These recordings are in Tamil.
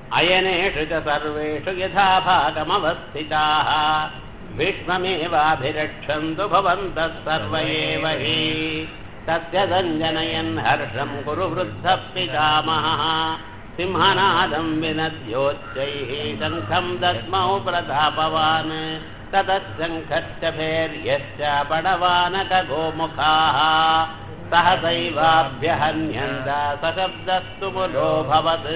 अयनेषु च सर्वेषु यथा भागमवस्थिताः भीष्ममेवाभिरक्षन्तु भवन्तः सर्व एव हि तस्य सञ्जनयन् हर्षं कुरु वृद्धः पितामहः सिंहनादं विनद्योच्चैः शङ्खं दद्मौ प्रतापवान् ततः शङ्खश्च भैर्यश्च बडवानकगोमुखाः सहसैवाभ्यहन्यन्त सशब्दस्तु मुलोऽभवत्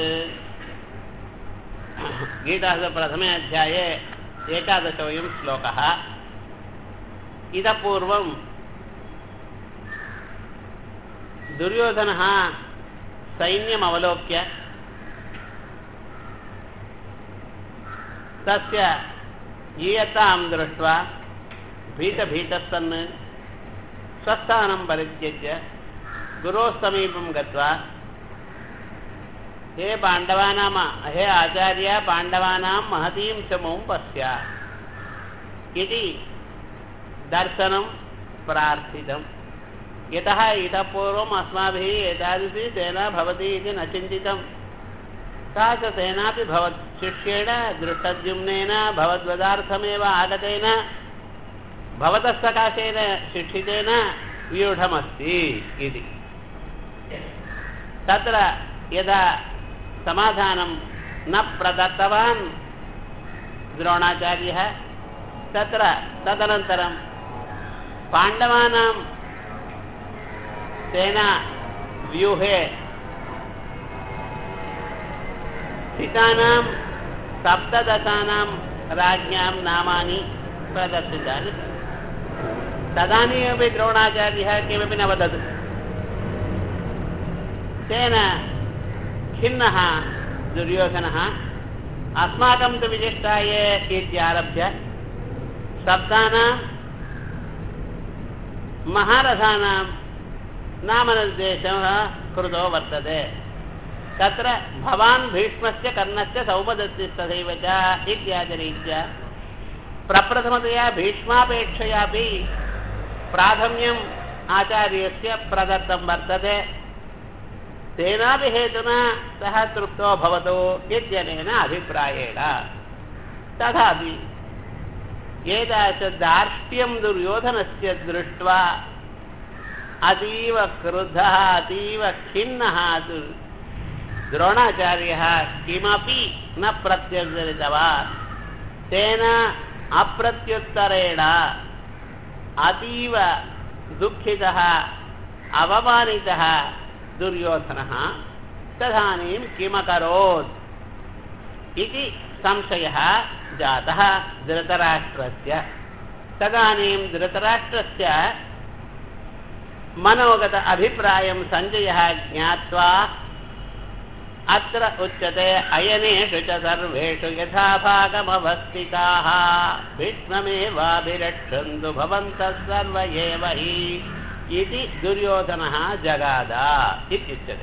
गीतासु प्रथमे अध्याये एकादशोऽयं श्लोकः इतः पूर्वं दुर्योधनः सैन्यमवलोक्य तस्य ईयतां दृष्ट्वा भीतभीतस्तन् स्वस्थानं परित्यज्य गुरोः समीपं गत्वा हे पाण्डवानां हे आचार्य पाण्डवानां महतीं चमुं पश्य इति दर्शनं प्रार्थितम् यतः इतः पूर्वम् अस्माभिः एतादृशी सेना भवति इति न चिन्तितं सा च सेनापि भवत् शिष्येण दृष्टद्युम्नेन भवद्वदार्थमेव आगतेन भवतः सकाशेन शिक्षितेन व्यूढमस्ति इति तत्र यदा समाधानं न प्रदत्तवान् द्रोणाचार्यः तत्र तदनन्तरं पाण्डवानां सेना व्यूहे स्थितानां सप्तदशानां राज्ञां नामानि प्रदर्शितानि तदानीमपि द्रोणाचार्यः किमपि न वदत् तेन खिन्नः दुर्योधनः अस्माकं तु विशिष्टाये इत्यारभ्य शब्दानां महारथानां नामनिर्देशः कृतो वर्तते तत्र भवान् भीष्मस्य कर्णस्य सौपदस्यस्तथैव च इत्यादिरीत्या प्रप्रथमतया भीष्मापेक्षयापि प्राथम्यम् आचार्यस्य प्रदत्तं वर्तते तेनापि हेतुना सः तृप्तो भवतु इत्यनेन अभिप्रायेण तथापि एतादृशदार्ष्ट्यं दुर्योधनस्य दृष्ट्वा अतीव क्रुद्धः अतीव खिन्नः द्रोणाचार्यः किमपि न प्रत्युत्तरितवान् तेन अप्रत्युत्तरेण अतीव दुःखितः अवमानितः दुर्योधनः तदानीं किमकरोत् इति संशयः जातः धृतराष्ट्रस्य तदानीं धृतराष्ट्रस्य मनोगत अभिप्रायं सञ्जयः ज्ञात्वा अत्र उच्यते अयनेषु च सर्वेषु यथा भागमवस्थिताः भीष्ममेवाभिरक्षन्तु भवन्तः सर्व एव हि इति दुर्योधनः जगाद इत्युच्यते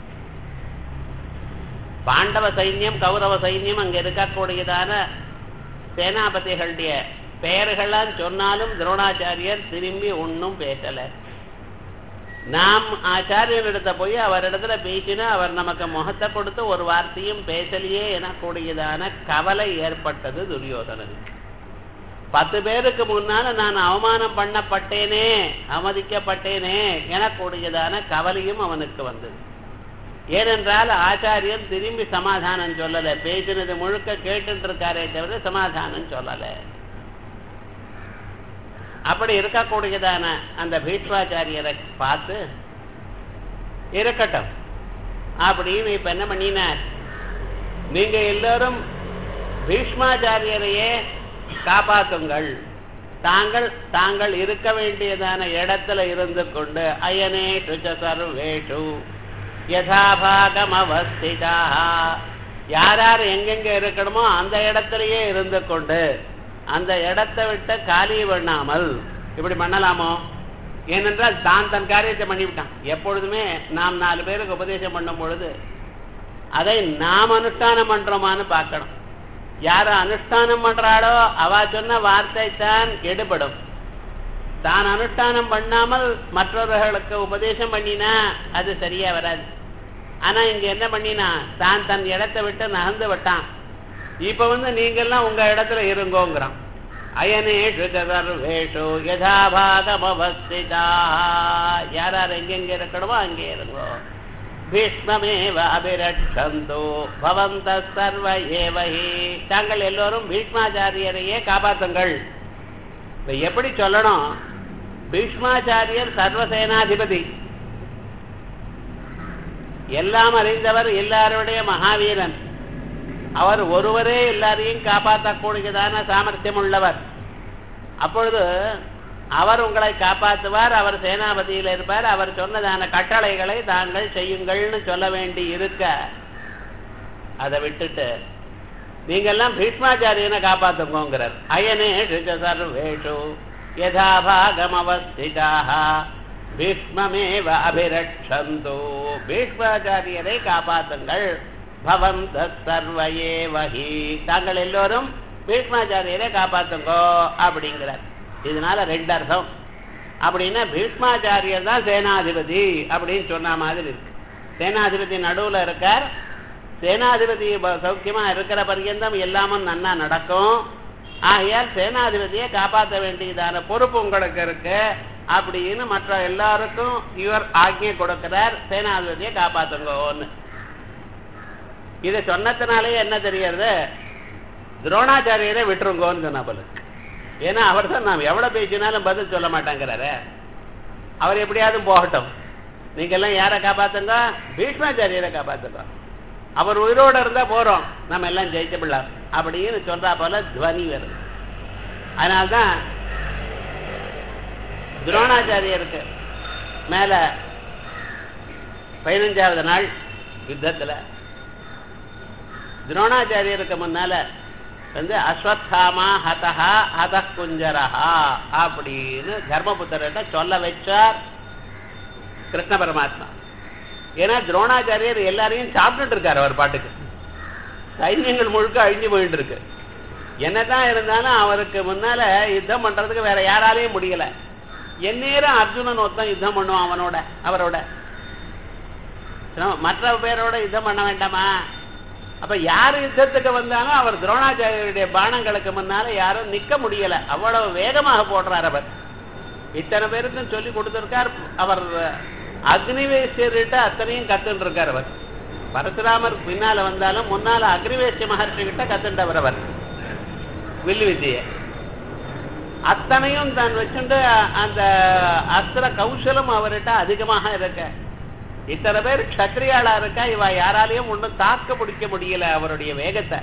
பாண்டவ சைன்யம் கௌரவ சைன்யம் அங்க இருக்கக்கூடியதான சேனாபதிகளுடைய பெயர்கள்லாம் சொன்னாலும் துரோணாச்சாரியர் திரும்பி ஒன்றும் பேசலை நாம் ஆச்சாரியனிடத்த போய் அவரிடத்துல பேசினா அவர் நமக்கு முகத்தை கொடுத்து ஒரு வார்த்தையும் பேசலையே எனக்கூடியதான கவலை ஏற்பட்டது துரியோதனனுக்கு பத்து பேருக்கு முன்னால நான் அவமானம் பண்ணப்பட்டேனே அவமதிக்கப்பட்டேனே எனக்கூடியதான கவலையும் அவனுக்கு வந்தது ஏனென்றால் ஆச்சாரியன் திரும்பி சமாதானம் சொல்லலை பேசினது முழுக்க கேட்டு இருக்காரே தவிர சமாதானம் சொல்லலை அப்படி இருக்கக்கூடியதான அந்த பீஷ்மாச்சாரியரை பார்த்து இருக்கட்டும் அப்படின்னு இப்ப என்ன பண்ணினார் நீங்க எல்லாரும் பீஷ்மாச்சாரியரையே காப்பாத்துங்கள் தாங்கள் தாங்கள் இருக்க வேண்டியதான இடத்துல இருந்து கொண்டு அயனேஷு சர்வேஷு யதாபாகம் அவஸ்திதாக யார் யார் எங்கெங்க இருக்கணுமோ அந்த இடத்துலயே இருந்து கொண்டு அந்த இடத்தை விட்டு காலி பண்ணாமல் இப்படி பண்ணலாமோ ஏனென்றால் தான் தன் காரியத்தை பண்ணிவிட்டான் எப்பொழுதுமே நாம் நாலு பேருக்கு உபதேசம் பண்ணும் பொழுது அதை நாம் அனுஷ்டானம் பண்றோமான்னு பார்க்கணும் யார அனுஷ்டானம் பண்றாளோ அவ சொன்ன வார்த்தை தான் எடுபடும் தான் அனுஷ்டானம் பண்ணாமல் மற்றவர்களுக்கு உபதேசம் பண்ணினா அது சரியா வராது ஆனா இங்க என்ன பண்ணினா தான் தன் இடத்தை விட்டு நகர்ந்து விட்டான் இப்ப வந்து நீங்கெல்லாம் உங்க இடத்துல இருங்கோங்கிறான் அயனேஷு சர்வேஷு யதாபாகமவஸ்திதா யார் யார் எங்கெங்க இருக்கணுமோ அங்கே இருங்கோ பீஷ்மமேவ அபிரட்சந்தோ பவந்த சர்வ ஏவஹி தாங்கள் எல்லோரும் பீஷ்மாச்சாரியரையே காப்பாத்துங்கள் இப்ப எப்படி சொல்லணும் பீஷ்மாச்சாரியர் சர்வசேனாதிபதி எல்லாம் அறிந்தவர் எல்லாருடைய மகாவீரன் அவர் ஒருவரே எல்லாரையும் காப்பாற்றக்கூடியதான சாமர்த்தியம் உள்ளவர் அப்பொழுது அவர் உங்களை காப்பாற்றுவார் அவர் சேனாபதியில் இருப்பார் அவர் சொன்னதான கட்டளைகளை தாங்கள் செய்யுங்கள்னு சொல்ல வேண்டி இருக்க அதை விட்டுட்டு நீங்கெல்லாம் பீஷ்மாச்சாரியனை காப்பாத்துங்கோங்கிறார் அயனே சர்வேஷு யதாபாகமவஸ்திதாக பீஷ்மமேவ அபிரட்சந்தோ பீஷ்மாச்சாரியரை காப்பாத்துங்கள் பவந்த சர்வயேவஹி தாங்கள் எல்லோரும் பீஷ்மாச்சாரியரை காப்பாத்துங்கோ அப்படிங்கிறார் இதனால ரெண்டு அர்த்தம் அப்படின்னா பீஷ்மாச்சாரியர் தான் சேனாதிபதி அப்படின்னு சொன்ன மாதிரி இருக்கு சேனாதிபதி நடுவுல இருக்கார் சேனாதிபதி ப- சௌக்கியமா இருக்கிற பர்யந்தம் எல்லாமும் நன்னா நடக்கும் ஆகையால் சேனாதிபதியை காப்பாற்ற வேண்டியதான பொறுப்பு உங்களுக்கு இருக்கு அப்படின்னு மற்ற எல்லாருக்கும் இவர் ஆக்ஞை கொடுக்கிறார் சேனாதிபதியை காப்பாத்துங்கோன்னு இதை சொன்னதுனாலே என்ன தெரியறது துரோணாச்சாரியரை விட்டுருங்கோன்னு சொன்னா போல இருக்கு. ஏன்னா அவர் தான் நாம் எவ்வளவு பேசினாலும் பதில் சொல்ல மாட்டாங்கிறாரு அவர் எப்படியாவது போகட்டும் நீங்க எல்லாம் யாரை காப்பாத்துங்க பீஷ்மாச்சாரியரை காப்பாத்துங்க அவர் உயிரோட இருந்தா போறோம் நம்ம எல்லாம் ஜெயிச்சபிடலாம் அப்படின்னு சொல்றா போல துவனி வருது அதனால்தான் துரோணாச்சாரியருக்கு மேல பதினஞ்சாவது நாள் யுத்தத்துல துரோணாச்சாரியருக்கு முன்னால வந்து அஸ்வத்தாமா ஹதஹா ஹத குஞ்சரஹா அப்படின்னு தர்மபுத்திரர்கிட்ட சொல்ல வச்சார் கிருஷ்ண பரமாத்மா ஏன்னா துரோணாச்சாரியர் எல்லாரையும் சாப்பிட்டுட்டு இருக்காரு அவர் பாட்டுக்கு சைன்யங்கள் முழுக்க அழிஞ்சு போயிட்டு இருக்கு என்னதான் இருந்தாலும் அவருக்கு முன்னால யுத்தம் பண்றதுக்கு வேற யாராலையும் முடியல எந்நேரம் அர்ஜுனன் ஒருத்தன் யுத்தம் பண்ணுவான் அவனோட அவரோட மற்ற பேரோட யுத்தம் பண்ண வேண்டாமா அப்ப யார் யுத்தத்துக்கு வந்தாலும் அவர் துரோணாச்சாரியருடைய பானங்களுக்கு முன்னால யாரும் நிக்க முடியல அவ்வளவு வேகமாக போடுறார் அவர் இத்தனை பேருக்கும் சொல்லி கொடுத்திருக்கார் அவர் அக்னிவேசியர்கிட்ட அத்தனையும் கத்துட்டு இருக்கார் அவர் பரசுராமர் பின்னால வந்தாலும் முன்னால அக்னிவேசிய மகர்ஷி கிட்ட கத்துண்டவர் அவர் வில்லு வித்திய அத்தனையும் தான் வச்சுட்டு அந்த அஸ்திர கௌசலம் அவர்கிட்ட அதிகமாக இருக்க இத்தனை பேர் க்ஷத்ரியாளா இருக்கா இவ யாராலையும் ஒன்றும் தாக்க பிடிக்க முடியல அவருடைய வேகத்தை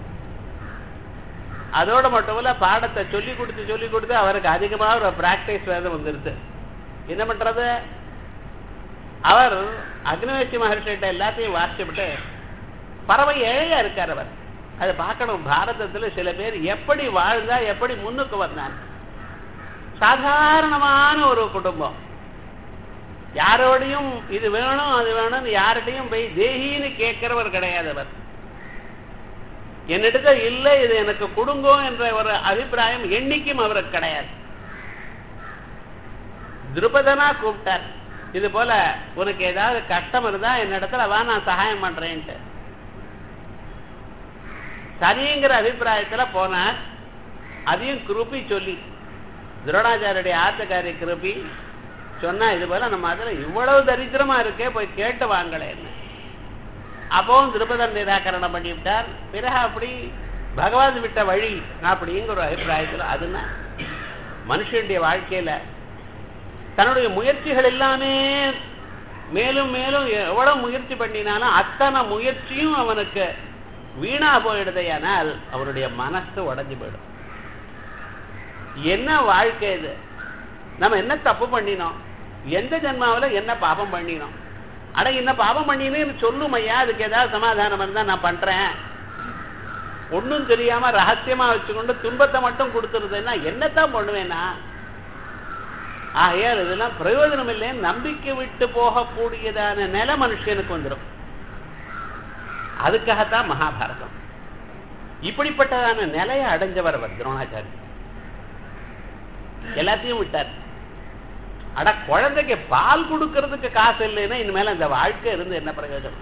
அதோட மட்டுமல்ல பாடத்தை சொல்லி கொடுத்து சொல்லி கொடுத்து அவருக்கு அதிகமாக ஒரு பிராக்டிஸ் வேதம் வந்துருது என்ன பண்றது அவர் அக்னிவேசி மகர்ஷிகிட்ட எல்லாத்தையும் வாசிச்சுவிட்டு பறவை ஏழையா இருக்கார் அவர் அதை பார்க்கணும் பாரதத்துல சில பேர் எப்படி வாழ்ந்தா எப்படி முன்னுக்கு வந்தான் சாதாரணமான ஒரு குடும்பம் யாரோடையும் இது வேணும் அது வேணும்னு யார்கிட்டையும் போய் தேகின்னு கேட்கிறவர் கிடையாது அவர் என்னிடத்த இல்லை இது எனக்கு கொடுங்கோ என்ற ஒரு அபிப்பிராயம் என்னைக்கும் அவருக்கு கிடையாது திருபதனா கூப்பிட்டார் இது போல உனக்கு ஏதாவது கஷ்டம் இருந்தா என்னிடத்துல வா நான் சகாயம் பண்றேன்ட்டு சரிங்கிற அபிப்பிராயத்துல போனார் அதையும் குருப்பி சொல்லி துரோணாச்சாரியுடைய ஆத்தக்காரி கிருப்பி சொன்னா இது போல நம்ம அதுல இவ்வளவு தரித்திரமா இருக்கே போய் கேட்டு வாங்களேன்னு அப்பவும் திருப்பதன் நிராகரணம் பண்ணிவிட்டார் பிறகு அப்படி பகவான் விட்ட வழி அப்படிங்கிற ஒரு அபிப்பிராயத்துல அதுனா மனுஷனுடைய வாழ்க்கையில தன்னுடைய முயற்சிகள் எல்லாமே மேலும் மேலும் எவ்வளவு முயற்சி பண்ணினாலும் அத்தனை முயற்சியும் அவனுக்கு வீணா போயிடுதையானால் அவருடைய மனசு உடஞ்சு போயிடும் என்ன வாழ்க்கை இது நம்ம என்ன தப்பு பண்ணினோம் எந்த ஜென்மாவில் என்ன பாபம் பண்ணினோம் அட என்ன பாபம் பண்ணினேன்னு சொல்லும் ஐயா அதுக்கு ஏதாவது சமாதானம் இருந்தா நான் பண்றேன் ஒன்றும் தெரியாம ரகசியமா வச்சுக்கொண்டு துன்பத்தை மட்டும் கொடுத்துருதுன்னா என்னத்தான் பண்ணுவேன்னா ஆகையால் இதெல்லாம் பிரயோஜனம் இல்லைன்னு நம்பிக்கை விட்டு போகக்கூடியதான நில மனுஷனுக்கு வந்துடும் அதுக்காகத்தான் மகாபாரதம் இப்படிப்பட்டதான நிலையை அடைஞ்சவர் அவர் துரோணாச்சாரி எல்லாத்தையும் விட்டார் அட குழந்தைக்கு பால் கொடுக்கறதுக்கு காசு இல்லைன்னா இனிமேல இந்த வாழ்க்கை இருந்து என்ன பிரயோஜனம்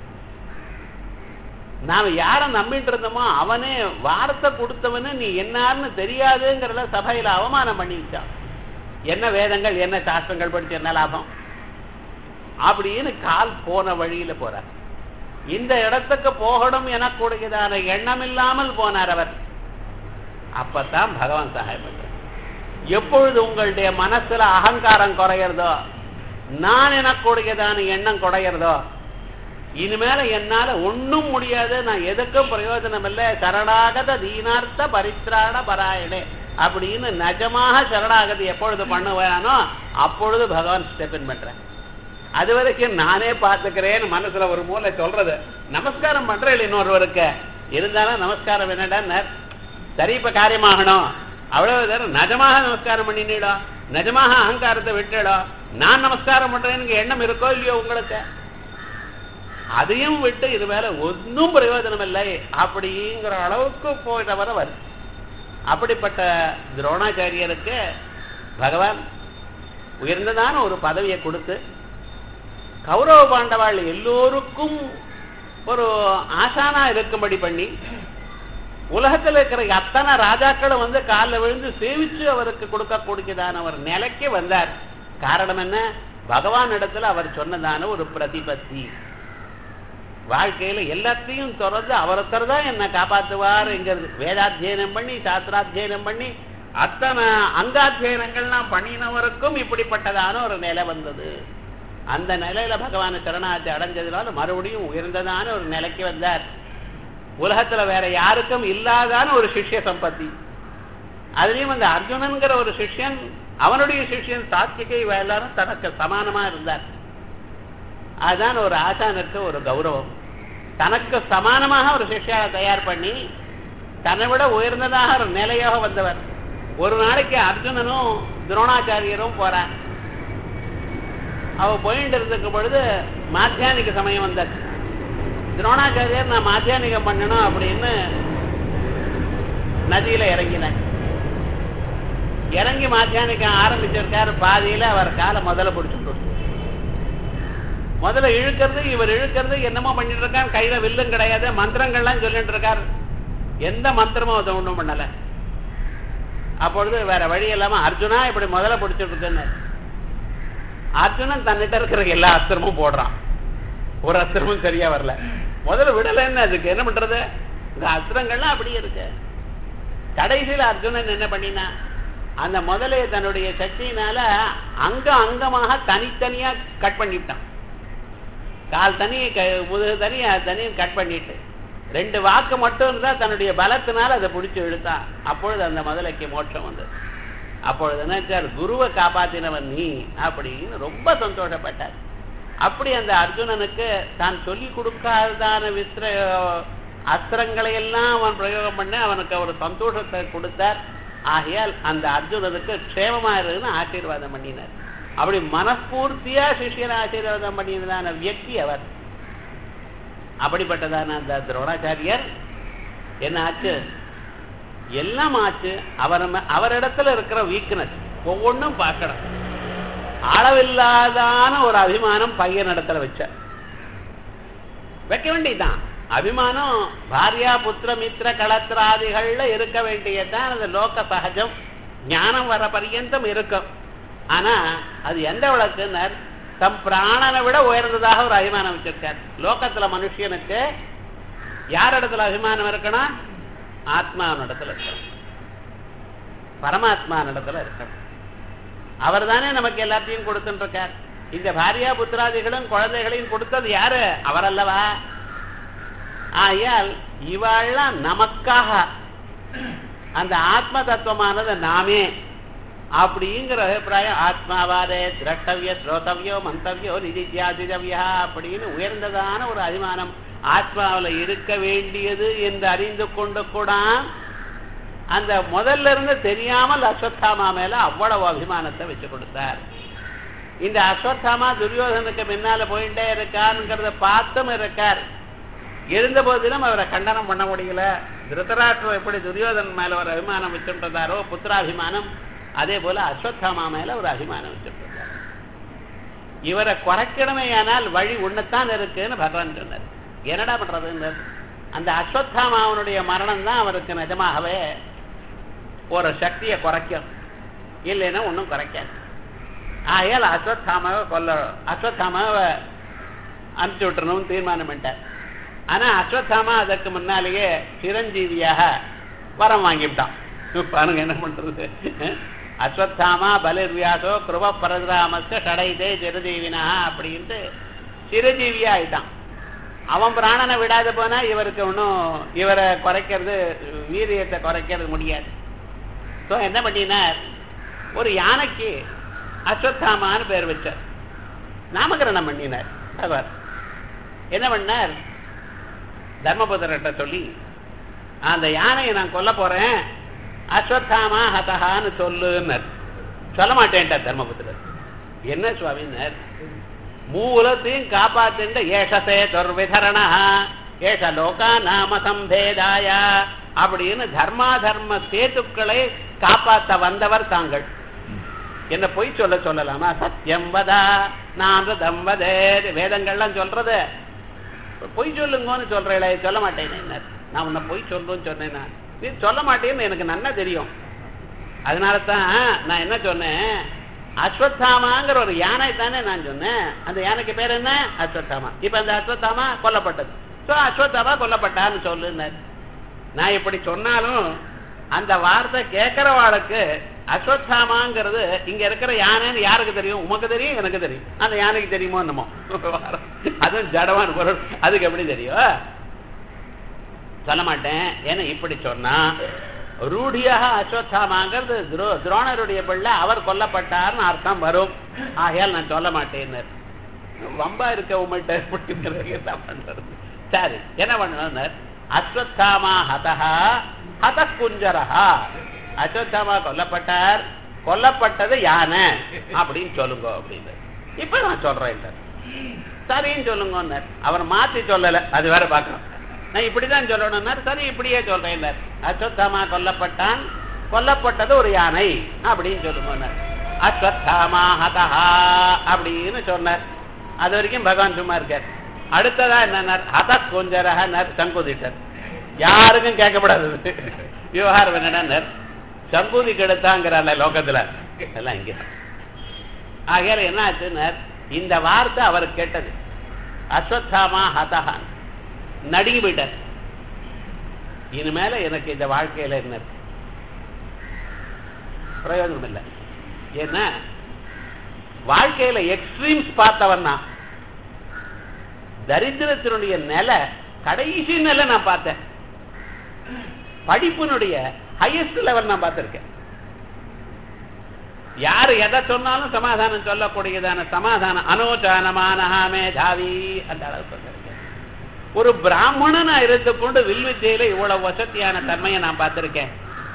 நாம யார நம்பிட்டு இருந்தோமோ அவனே வார்த்தை கொடுத்தவனு நீ என்னான்னு தெரியாதுங்கிறத சபையில அவமானம் பண்ணி வச்சான் என்ன வேதங்கள் என்ன சாஸ்திரங்கள் படிச்சு என்ன லாபம் அப்படின்னு கால் போன வழியில போறார் இந்த இடத்துக்கு போகணும் எனக்கூடியதான எண்ணம் இல்லாமல் போனார் அவர் அப்பதான் பகவான் சகாயம் பண்றார் எப்பொழுது உங்களுடைய மனசுல அகங்காரம் குறையிறதோ நான் எனக்கூடியதான எண்ணம் குறையிறதோ இனிமேல என்னால ஒண்ணும் முடியாது நான் எதுக்கும் பிரயோஜனம் இல்லை சரணாகத தீனார்த்த பரித்ராண பராயணே அப்படின்னு நிஜமாக சரணாகதி எப்பொழுது பண்ணுவேனோ அப்பொழுது பகவான் ஸ்டெப்பின் பண்றேன் அது வரைக்கும் நானே பார்த்துக்கிறேன்னு மனசுல ஒரு மூளை சொல்றது நமஸ்காரம் பண்றேன் இன்னொருவருக்கு இருந்தாலும் நமஸ்காரம் என்னடா சரி இப்ப காரியமாகணும் அவ்வளவு தரம் நிஜமாக நமஸ்காரம் பண்ணிடா நிஜமாக அகங்காரத்தை விட்டுடா நான் நமஸ்காரம் பண்றேன்னு எண்ணம் இருக்கோ இல்லையோ உங்களுக்கு அதையும் விட்டு இது மேல ஒன்றும் பிரயோஜனம் இல்லை அப்படிங்கிற அளவுக்கு போயிட்டவர் அவர் அப்படிப்பட்ட துரோணாச்சாரியருக்கு பகவான் உயர்ந்ததான ஒரு பதவியை கொடுத்து கௌரவ பாண்டவாள் எல்லோருக்கும் ஒரு ஆசானா இருக்கும்படி பண்ணி உலகத்தில் இருக்கிற அத்தனை ராஜாக்களும் வந்து காலில் விழுந்து சேவிச்சு அவருக்கு கொடுக்கக்கூடியதான ஒரு நிலைக்கு வந்தார் காரணம் என்ன பகவான் இடத்துல அவர் சொன்னதான ஒரு பிரதிபத்தி வாழ்க்கையில எல்லாத்தையும் தொடர்ந்து அவரத்தர் தான் என்ன காப்பாத்துவாருங்கிறது வேதாத்தியனம் பண்ணி சாஸ்திராத்தியனம் பண்ணி அத்தனை அங்காத்தியனங்கள்லாம் பண்ணினவருக்கும் இப்படிப்பட்டதான ஒரு நிலை வந்தது அந்த நிலையில பகவான சரணாத்தி அடைஞ்சதுனால மறுபடியும் உயர்ந்ததான ஒரு நிலைக்கு வந்தார் உலகத்துல வேற யாருக்கும் இல்லாதான ஒரு சிஷ்ய சம்பத்தி அதுலயும் அந்த அர்ஜுனன்கிற ஒரு சிஷ்யன் அவனுடைய சிஷ்யன் சாத்திகை எல்லாரும் தனக்கு சமானமா இருந்தார் அதுதான் ஒரு ஆசானுக்கு ஒரு கௌரவம் தனக்கு சமானமாக ஒரு சிஷ்யாவை தயார் பண்ணி தன்னை விட உயர்ந்ததாக ஒரு நிலையாக வந்தவர் ஒரு நாளைக்கு அர்ஜுனனும் துரோணாச்சாரியரும் போறார் அவ போயிட்டு இருந்திருக்கும் பொழுது மாத்தியானிக சமயம் வந்தாச்சு துரோணாச்சாரியர் நான் மாத்தியானிகம் பண்ணணும் அப்படின்னு நதியில இறங்கினார் இறங்கி மாத்தியானிக்கம் ஆரம்பிச்சிருக்காரு பாதியில அவர் காலை முதல்ல பிடிச்சுட்டு முதல்ல இழுக்கிறது இவர் இழுக்கிறது என்னமோ பண்ணிட்டு இருக்கார் கையில வில்லும் கிடையாது மந்திரங்கள்லாம் சொல்லிட்டு இருக்கார் எந்த மந்திரமும் அதை ஒன்றும் பண்ணல அப்பொழுது வேற வழி இல்லாம அர்ஜுனா இப்படி முதல்ல பிடிச்சிட்டு இருக்குன்னு அர்ஜுனன் தன்னிட்ட இருக்கிற எல்லா அஸ்திரமும் போடுறான் ஒரு அஸ்திரமும் சரியா வரல முதல்ல விடலன்னு அதுக்கு என்ன பண்றது இந்த அஸ்திரங்கள்லாம் அப்படியே இருக்கு கடைசியில அர்ஜுனன் என்ன பண்ணினா அந்த முதலைய தன்னுடைய சக்தியினால அங்க அங்கமாக தனித்தனியா கட் பண்ணிவிட்டான் கால் தனி முதுகு தனி அது தனியும் கட் பண்ணிட்டு ரெண்டு வாக்கு மட்டும் இருந்தா தன்னுடைய பலத்தினால அதை பிடிச்சி இழுத்தான் அப்பொழுது அந்த முதலைக்கு மோட்சம் வந்தது அப்பொழுது நினைச்சார் குருவை காப்பாத்தினவன் நீ அப்படின்னு ரொம்ப சந்தோஷப்பட்டார் அப்படி அந்த அர்ஜுனனுக்கு தான் சொல்லி கொடுக்காததான விஸ்ர அஸ்திரங்களை எல்லாம் அவன் பிரயோகம் பண்ண அவனுக்கு ஒரு சந்தோஷத்தை கொடுத்தார் ஆகையால் அந்த அர்ஜுனனுக்கு க்ஷேமமா இருக்குன்னு ஆசீர்வாதம் பண்ணினார் அப்படி மனப்பூர்த்தியா சிஷியனை ஆசீர்வாதம் பண்ணியதான வியக்தி அவர் அப்படிப்பட்டதான அந்த துரோணாச்சாரியர் என்ன ஆச்சு எல்லாம் ஆச்சு அவர் அவரிடத்துல இருக்கிற வீக்னஸ் ஒவ்வொன்றும் பார்க்கணும் அளவில்லாதான ஒரு அபிமானம் பையன் இடத்துல வச்ச வைக்க வேண்டியதுதான் அபிமானம் பாரியா புத்திர மித்திர களத்திராதிகள்ல இருக்க வேண்டியதுதான் அது லோக சகஜம் ஞானம் வர பரியந்தம் இருக்கும் ஆனா அது எந்த விளக்குனர் தம் பிராணனை விட உயர்ந்ததாக ஒரு அபிமானம் வச்சிருக்கார் லோகத்துல மனுஷனுக்கு யார் இடத்துல அபிமானம் இருக்கணும் ஆத்மாவினிடத்துல இருக்கணும் பரமாத்மானிடத்துல இருக்கணும் அவர் தானே நமக்கு எல்லாத்தையும் கொடுத்துட்டு இருக்கார் இந்த பாரியா புத்திராதிகளும் குழந்தைகளையும் கொடுத்தது யாரு அவர் அல்லவா ஆயால் இவாள்லாம் நமக்காக அந்த ஆத்ம தத்துவமானது நாமே அப்படிங்கிற அபிப்பிராயம் ஆத்மாவாரே திரட்டவிய ஸ்ரோதவியோ மந்தவியோ நிதித்தியாதிதவியா அப்படின்னு உயர்ந்ததான ஒரு அபிமானம் ஆத்மாவில் இருக்க வேண்டியது என்று அறிந்து கொண்டு கூட அந்த முதல்ல இருந்து தெரியாமல் அஸ்வத்தாமா மேல அவ்வளவு அபிமானத்தை வச்சு கொடுத்தார் இந்த அஸ்வத்தாமா துரியோதனுக்கு முன்னால போயிட்டே இருக்காருங்கிறத பார்த்தும் இருக்கார் இருந்த போதிலும் அவரை கண்டனம் பண்ண முடியல திருத்தராஷ்டிரம் எப்படி துரியோதன் மேல ஒரு அபிமானம் வச்சுட்டாரோ புத்திராபிமானம் அதே போல அஸ்வத்தாமா மேல ஒரு அபிமானம் வச்சுட்டு இருக்காரு இவரை குறைக்கணுமேயானால் வழி ஒண்ணுத்தான் இருக்குன்னு பகவான் சொன்னார் என்னடா பண்றதுன்னு அந்த அஸ்வத்தாமாவனுடைய மரணம் தான் அவருக்கு நிஜமாகவே ஒரு சக்தியை குறைக்கும் இல்லைன்னா ஒன்றும் குறைக்காது ஆகையால் அஸ்வத்தாமாவை கொல்ல அஸ்வத்தாமாவை அனுப்பிச்சு விட்டுறணும்னு தீர்மானம் பண்ணிட்டார் ஆனா அஸ்வத்தாமா அதற்கு முன்னாலேயே சிரஞ்சீவியாக வரம் வாங்கிவிட்டான் பாருங்க என்ன பண்றது அஸ்வத்தாமா பலிர்வியாசோ கிருப பரதுராமஸ்த ஷடைதே சிரஜீவினா அப்படின்ட்டு சிரஜீவியா ஆயிட்டான் அவன் பிராணனை விடாத போனா இவருக்கு ஒன்றும் இவரை குறைக்கிறது வீரியத்தை குறைக்கிறது முடியாது ஸோ என்ன பண்ணினார் ஒரு யானைக்கு அஸ்வத்தாமான்னு பேர் வச்சார் நாமகரணம் பண்ணினார் அவர் என்ன பண்ணார் தர்மபுத்திரட்ட சொல்லி அந்த யானையை நான் கொல்ல போறேன் அஸ்வத்தாமா ஹதஹான்னு சொல்லுன்னார் சொல்ல மாட்டேன்ட்டார் தர்மபுத்திரர் என்ன சுவாமின்னார் மூலத்தையும் காப்பாத்துண்ட ஏஷசே துர்விதரணா ஏஷ லோகா நாம சம்பேதாய அப்படின்னு தர்மா தர்ம சேத்துக்களை காப்பாத்த வந்தவர் தாங்கள் என்ன பொய் சொல்ல சொல்லலாமா சத்தியம் வதா நான் தம்பதே வேதங்கள்லாம் சொல்றது பொய் சொல்லுங்கன்னு சொல்றேன் சொல்ல மாட்டேன் என்ன நான் உன்னை பொய் சொல்லுன்னு சொன்னேன்னா நீ சொல்ல மாட்டேன்னு எனக்கு நல்லா தெரியும் அதனால தான் நான் என்ன சொன்னேன் அஸ்வத்தாமாங்கிற ஒரு யானை தானே நான் சொன்னேன் அந்த யானைக்கு பேர் என்ன அஸ்வத்தாமா இப்ப அந்த அஸ்வத்தாமா கொல்லப்பட்டது ஸோ அஸ்வத்தாமா கொல்லப்பட்டான்னு சொல்லுன்னார் நான் இப்படி சொன்னாலும் அந்த வார்த்தை கேட்கிறவாளுக்கு அஸ்வத்தாமாங்கிறது இங்க இருக்கிற யானைன்னு யாருக்கு தெரியும் உமக்கு தெரியும் எனக்கு தெரியும் அந்த யானைக்கு தெரியுமோ என்னமோ அதுவும் ஜடவான் பொருள் அதுக்கு எப்படி தெரியும் சொல்ல மாட்டேன் ஏன்னா இப்படி சொன்னா ரூಢியாக அஸ்வத்தாமாங்கிறது துரோ துரோணருடைய பிள்ளை அவர் கொல்லப்பட்டார்னு அர்த்தம் வரும் ஆகையால் நான் சொல்ல மாட்டேன் வம்பா இருக்க உங்கள்கிட்ட எப்படி என்ன பண்றது சரி என்ன பண்ணணும் அஸ்வத்தாமா ஹதஹா ஹத குஞ்சரஹா அஸ்வத்தாமா கொல்லப்பட்டார் கொல்லப்பட்டது யானை அப்படின்னு சொல்லுங்க அப்படின்னு இப்ப நான் சொல்றேன் சரின்னு சொல்லுங்க அவர் மாத்தி சொல்லல அது வேற பார்க்கணும் நான் இப்படிதான் சொல்லணும்னார் சரி இப்படியே சொல்றேன் அஸ்வத்தாமா கொல்லப்பட்டான் கொல்லப்பட்டது ஒரு யானை அப்படின்னு சொல்லுங்க அஸ்வத்தாமா ஹதஹா அப்படின்னு சொன்னார் அது வரைக்கும் பகவான் சும்மா இருக்கார் அடுத்ததா என்ன ஹத கொஞ்சரக சங்குதிட்டர் யாருக்கும் கேட்கப்படாது விவகாரம் என்னன்னா சங்குதி கெடுத்தாங்கிறால லோகத்துல எல்லாம் இங்க ஆகையால என்ன ஆச்சுன்னா இந்த வார்த்தை அவர் கேட்டது அஸ்வத்தாமா ஹதஹான் நடுங்கி போயிட்டார் இனிமேல எனக்கு இந்த வாழ்க்கையில என்ன பிரயோஜனம் இல்லை ஏன்னா வாழ்க்கையில எக்ஸ்ட்ரீம்ஸ் பார்த்தவன் நான் தரித்திரத்தினுடைய நிலை கடைசி நிலை நான் பார்த்தேன் படிப்பினுடைய ஹையஸ்ட் லெவல் நான் பார்த்திருக்கேன் யாரு எதை சொன்னாலும் சமாதானம் சொல்லக்கூடியதான சமாதானம் அனோச்சானமான மேதாவி அந்த அளவுக்கு வந்திருக்கேன் ஒரு பிராமணனா இருந்து கொண்டு வில்வித்தையில இவ்வளவு வசதியான தன்மையை நான் பார்த்திருக்கேன்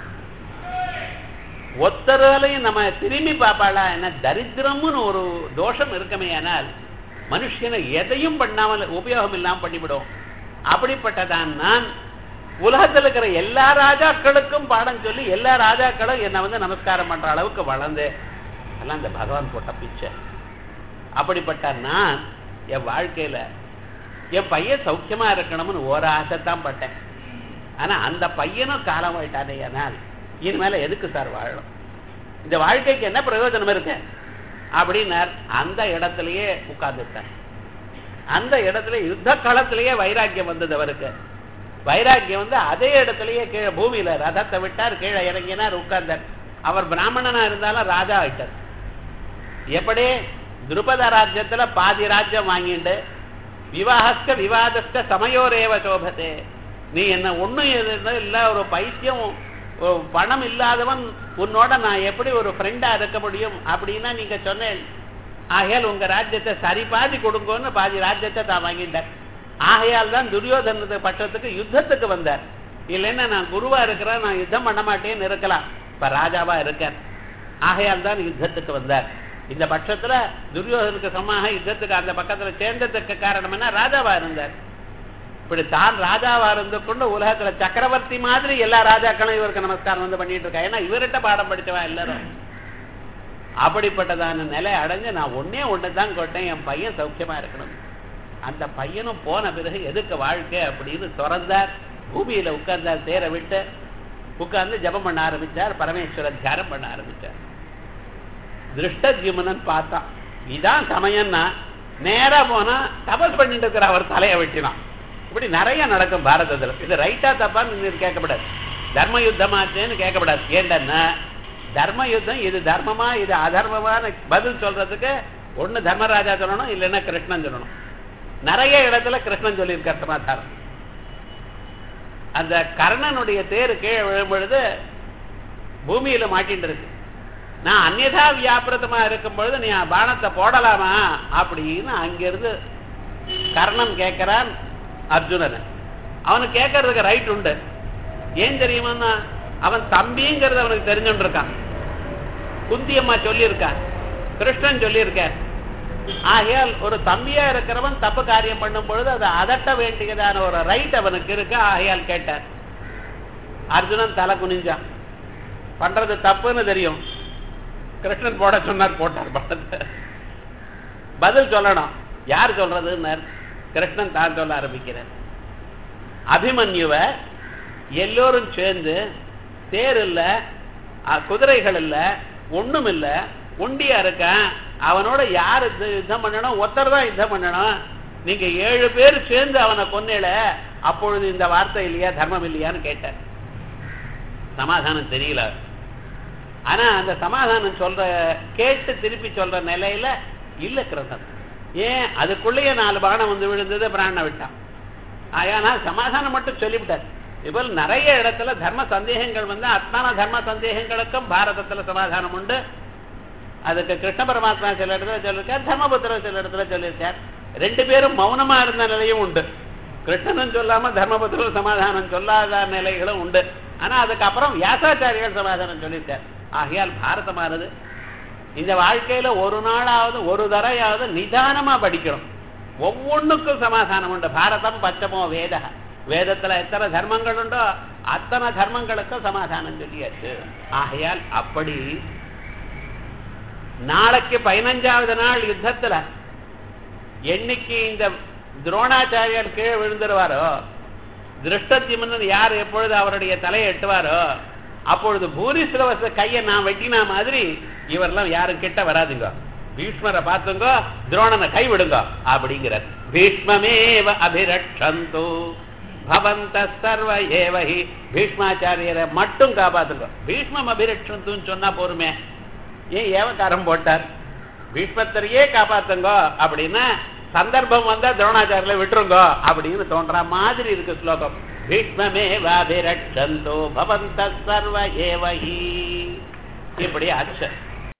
ஒத்தராலையும் நம்ம திரும்பி பார்ப்பாளா என்ன தரித்திரம்னு ஒரு தோஷம் இருக்கமே ஆனால் மனுஷனை எதையும் பண்ணாமல் உபயோகம் இல்லாம பண்ணிவிடும் அப்படிப்பட்டதான் நான் உலகத்தில் இருக்கிற எல்லா ராஜாக்களுக்கும் பாடம் சொல்லி எல்லா ராஜாக்களும் என்னை வந்து நமஸ்காரம் பண்ற அளவுக்கு வளர்ந்து எல்லாம் இந்த பகவான் போட்ட பிச்சை அப்படிப்பட்ட நான் என் வாழ்க்கையில என் பையன் சௌக்கியமா இருக்கணும்னு ஒரு ஆசைத்தான் பட்டேன் ஆனா அந்த பையனும் காலம் ஆயிட்டானே ஆனால் இனிமேல எதுக்கு சார் வாழணும் இந்த வாழ்க்கைக்கு என்ன பிரயோஜனம் இருக்கு அப்படின்னார் அந்த இடத்திலேயே உட்கார்ந்துட்டார் அந்த இடத்துல யுத்த காலத்திலேயே வைராக்கியம் வந்தது அவருக்கு வைராக்கியம் வந்து அதே இடத்துலயே கீழே பூமியில ரதத்தை விட்டார் கீழே இறங்கினார் உட்கார்ந்தார் அவர் பிராமணனா இருந்தாலும் ராஜா ஆயிட்டார் எப்படி துருபத ராஜ்யத்துல பாதி ராஜ்யம் வாங்கிட்டு விவாகஸ்க விவாதஸ்க சமயோரேவ சோபத்தே நீ என்ன ஒண்ணும் இல்ல ஒரு பைத்தியம் பணம் இல்லாதவன் உன்னோட நான் எப்படி ஒரு ஃப்ரெண்டா இருக்க முடியும் அப்படின்னா நீங்க சொன்னேன் ஆகையால் உங்க ராஜ்யத்தை சரி பாதி கொடுங்கன்னு பாதி ராஜ்யத்தை தான் வாங்கிட்டார் ஆகையால் தான் துரியோதனது பட்சத்துக்கு யுத்தத்துக்கு வந்தார் இல்லைன்னா நான் குருவா இருக்கிறேன் நான் யுத்தம் பண்ண மாட்டேன்னு இருக்கலாம் இப்ப ராஜாவா இருக்கேன் ஆகையால் தான் யுத்தத்துக்கு வந்தார் இந்த பட்சத்துல துரியோதனுக்கு சமமாக யுத்தத்துக்கு அந்த பக்கத்துல சேர்ந்ததுக்கு காரணம் என்ன ராஜாவா இருந்தார் இப்படி தான் ராஜாவா இருந்து கொண்டு உலகத்துல சக்கரவர்த்தி மாதிரி எல்லா ராஜாக்களும் இவருக்கு நமஸ்காரம் வந்து பண்ணிட்டு இருக்கா ஏன்னா இவர்கிட்ட பாடம் படிச்சவா எல்லாரும் அப்படிப்பட்டதான நிலை அடைஞ்சு நான் ஒன்னே ஒன்று தான் கொட்டேன் என் பையன் சௌக்கியமா இருக்கணும் அந்த பையனும் போன பிறகு எதுக்கு வாழ்க்கை அப்படின்னு திறந்தார் பூமியில உட்கார்ந்தார் தேரை விட்டு உட்கார்ந்து ஜபம் பண்ண ஆரம்பிச்சார் பரமேஸ்வர தியானம் பண்ண ஆரம்பிச்சார் திருஷ்டத்யுமனன் பார்த்தான் இதான் சமயம்னா நேரா போனா தபஸ் பண்ணிட்டு இருக்கிற அவர் தலையை வெட்டினான் இப்படி நிறைய நடக்கும் பாரதத்துல இது ரைட்டா தப்பான்னு நீர் கேட்கப்படாது தர்ம யுத்தமாச்சேன்னு கேட்கப்படாது ஏண்டன்னா தர்ம யுத்தம் இது தர்மமா இது அதர்மமான பதில் சொல்றதுக்கு ஒண்ணு தர்மராஜா சொல்லணும் இல்லைன்னா கிருஷ்ணன் சொல்லணும் நிறைய இடத்துல கிருஷ்ணன் சொல்லியிருக்கார் சமாதானம் அந்த கர்ணனுடைய தேர் கீழே விழும் பொழுது பூமியில மாட்டின்னு இருக்கு நான் அந்நியதா வியாபிரதமா இருக்கும் பொழுது நீ பானத்தை போடலாமா அப்படின்னு அங்கிருந்து கர்ணன் கேட்கிறான் அர்ஜுனனை அவனுக்கு கேட்கறதுக்கு ரைட் உண்டு ஏன் தெரியுமா அவன் தம்பிங்கிறது அவனுக்கு தெரிஞ்சுட்டு இருக்கான் குந்தியம்மா சொல்லியிருக்கான் கிருஷ்ணன் சொல்லியிருக்கார் ஆகையால் ஒரு தம்பியா இருக்கிறவன் தப்பு காரியம் பண்ணும் பொழுது அதை அதட்ட வேண்டியதான ஒரு ரைட் அவனுக்கு இருக்கு ஆகையால் கேட்டார் அர்ஜுனன் தலை குனிஞ்சான் பண்றது தப்புன்னு தெரியும் கிருஷ்ணன் போட சொன்னார் போட்டார் படத்தை பதில் சொல்லணும் யார் சொல்றதுன்னு கிருஷ்ணன் தான் சொல்ல ஆரம்பிக்கிறார் அபிமன்யுவ எல்லோரும் சேர்ந்து தேர் இல்ல அஹ், குதிரைகள் இல்ல ஒண்ணும் இல்ல ஒண்டியா இருக்கான் அவனோட யார் யுத்த- யுத்தம் பண்ணணும் ஒருத்தர் தான் யுத்தம் பண்ணணும் நீங்க ஏழு பேர் சேர்ந்து அவனை கொன்னேல அப்பொழுது இந்த வார்த்தை இல்லையா தர்மம் இல்லையான்னு கேட்டார் சமாதானம் தெரியல ஆனா அந்த சமாதானம் சொல்ற கேட்டு திருப்பி சொல்ற நிலையில இல்ல கிருஷ்ணன் ஏன் அதுக்குள்ளேயே நாலு பானம் வந்து விழுந்தது பிராண விட்டான் ஆனா சமாதானம் மட்டும் சொல்லிவிட்டார் இப்போல் நிறைய இடத்துல தர்ம சந்தேகங்கள் வந்து அத்தனை தர்ம சந்தேகங்களுக்கும் பாரதத்துல சமாதானம் உண்டு அதுக்கு கிருஷ்ண பரமாத்மா சில இடத்துல சொல்லியிருக்கார் தர்மபுத்திரர் சில இடத்துல சொல்லியிருக்கார் ரெண்டு பேரும் மௌனமா இருந்த நிலையும் உண்டு கிருஷ்ணனும் சொல்லாம தர்மபுத்திரர் சமாதானம் சொல்லாத நிலைகளும் உண்டு ஆனா அதுக்கப்புறம் வியாசாச்சாரிகள் சமாதானம் சொல்லியிருக்கார் ஆகையால் பாரதமானது இந்த வாழ்க்கையில ஒரு நாளாவது ஒரு தரையாவது நிதானமா படிக்கிறோம் ஒவ்வொன்றுக்கும் சமாதானம் உண்டு பாரதம் பச்சமோ வேத வேதத்துல எத்தனை தர்மங்கள் உண்டோ அத்தனை தர்மங்களுக்கும் சமாதானம் சொல்லியாச்சு ஆகையால் அப்படி நாளைக்கு பதினஞ்சாவது நாள் யுத்தத்துல என்னைக்கு இந்த துரோணாச்சாரியர் கீழே விழுந்துருவாரோ திருஷ்டத்யுமன் யார் எப்பொழுது அவருடைய தலையை எட்டுவாரோ அப்பொழுது பூரிஸ்ரவச கையை நான் வெட்டினா மாதிரி இவரெல்லாம் யாரும் கிட்ட வராதுங்க பீஷ்மரை பார்த்துங்க துரோணனை கை விடுங்க அப்படிங்கிறார் பீஷ்மமேவ அபிரட்சந்து பவந்த சர்வ ஏவஹி பீஷ்மாச்சாரியரை மட்டும் காப்பாத்துங்க பீஷ்மம் அபிரட்சந்துன்னு சொன்னா போருமே ஏன் ஏவக்காரம் போட்டார் பீஷ்மத்தரையே காப்பாத்துங்க அப்படின்னா சந்தர்ப்பம் வந்தா துரோணாச்சாரியில விட்டுருங்க அப்படின்னு தோன்ற மாதிரி இருக்கு ஸ்லோகம் பீஷ்மமே வாபிரட்சந்தோ பவந்த சர்வ ஏவஹி இப்படி ஆச்சு